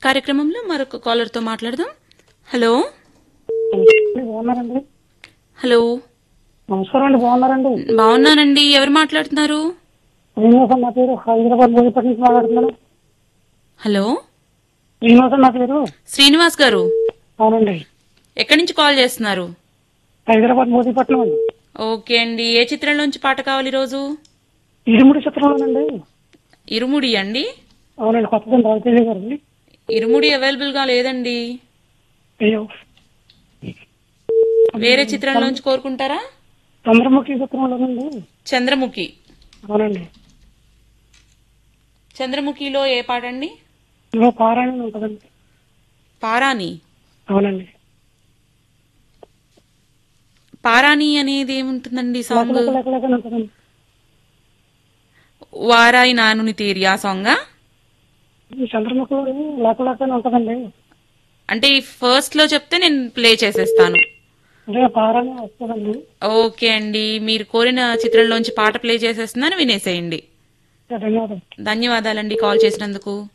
కార్యక్రమంలో మరొక కాలర్తో మాట్లాడదాం హలో బాగున్నారండి హలో నమస్కారం అండి బాగున్నారండి బాగున్నానండి ఎవరు మాట్లాడుతున్నారు శ్రీనివాసన్ నా పేరు హైదరాబాద్ బోధిపట్ల నుంచి మాట్లాడుతున్నాను హలో శ్రీనివాసన్ నా పేరు శ్రీనివాస్ గారు అవునండి ఎక్కడి నుంచి కాల్ చేస్తున్నారు హైదరాబాద్ బోధిపట్నం అండి ఓకే అండి ఏ చిత్రంలోంచి పాట కావాలి ఈరోజు ఇరుముడి చిత్రంలోనండి ఇరుముడి అండి అవునండి కొత్తదండి రవితేజ గారు అండి ఇరుముడి అవైలబుల్ గా లేదండి అయ్యో వేరే చిత్రంలోంచి కోరుకుంటారా చంద్రముఖి చిత్రంలోనండి చంద్రముఖి అవునండి చంద్రముఖిలో ఏ పాట అండి ఇదిగో పారాయణ ఉంటుందండి పారాని అవునండి పారాని అనేది ఏముంటుందండి సాంగ్ లేక లేక లేక ఉంటుందండి వారాయి నానుని తీరి ఆ సాంగా ఈ చంద్రముఖిలో లేక లేక ఉంటుందండి అంటే ఈ ఫస్ట్ లో చెప్తే నేను ప్లే చేసేస్తాను అంటే పారాయణ వస్తుందండి ఓకే అండి మీరు కోరిన చిత్రంలోంచి పాట ప్లే చేసేస్తున్నాను వినేసేయండి ధన్యవాదాలు ధన్యవాదాలండి కాల్ చేసినందుకు